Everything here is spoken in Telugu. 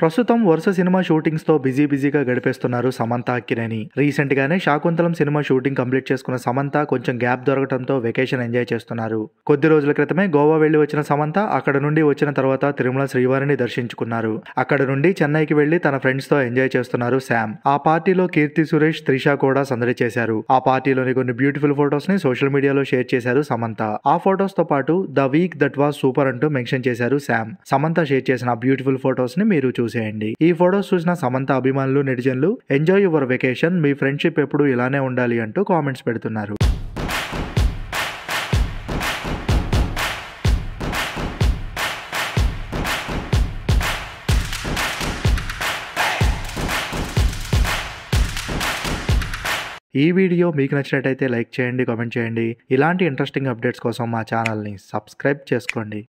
ప్రస్తుతం వరుస సినిమా షూటింగ్స్ తో బిజీ బిజీగా గడిపేస్తున్నారు సమంత అక్కినేని రీసెంట్ గానే శాకుంతలం సినిమా షూటింగ్ కంప్లీట్ చేసుకున్న సమంత కొంచెం గ్యాప్ దొరకడంతో వెకేషన్ ఎంజాయ్ చేస్తున్నారు కొద్ది రోజుల క్రితమే గోవా వెళ్లి వచ్చిన సమంత అక్కడ నుండి వచ్చిన తర్వాత తిరుమల శ్రీవారిని దర్శించుకున్నారు అక్కడ నుండి చెన్నైకి వెళ్లి తన ఫ్రెండ్స్ తో ఎంజాయ్ చేస్తున్నారు శామ్ ఆ పార్టీలో కీర్తి సురేష్ త్రిష కూడా సందడి చేశారు ఆ పార్టీలోని కొన్ని బ్యూటిఫుల్ ఫొటోస్ ని సోషల్ మీడియాలో షేర్ చేశారు సమంత ఆ ఫొటోస్ తో పాటు the week that was super అంటూ మెన్షన్ చేశారు శామ్ సమంత షేర్ చేసిన బ్యూటిఫుల్ ఫొటోస్ ని మీరు చూసేయండి ఈ ఫొటోస్ చూసిన సమంత అభిమానులు నెటిజన్లు ఎంజాయ్ యువర్ వెకేషన్ మీ ఫ్రెండ్షిప్ ఎప్పుడు ఇలానే ఉండాలి అంటూ కామెంట్స్ పెడుతున్నారు ఈ వీడియో మీకు నచ్చినట్టయితే లైక్ చేయండి కామెంట్ చేయండి ఇలాంటి ఇంట్రెస్టింగ్ అప్డేట్స్ కోసం మా ఛానల్ని సబ్స్క్రైబ్ చేసుకోండి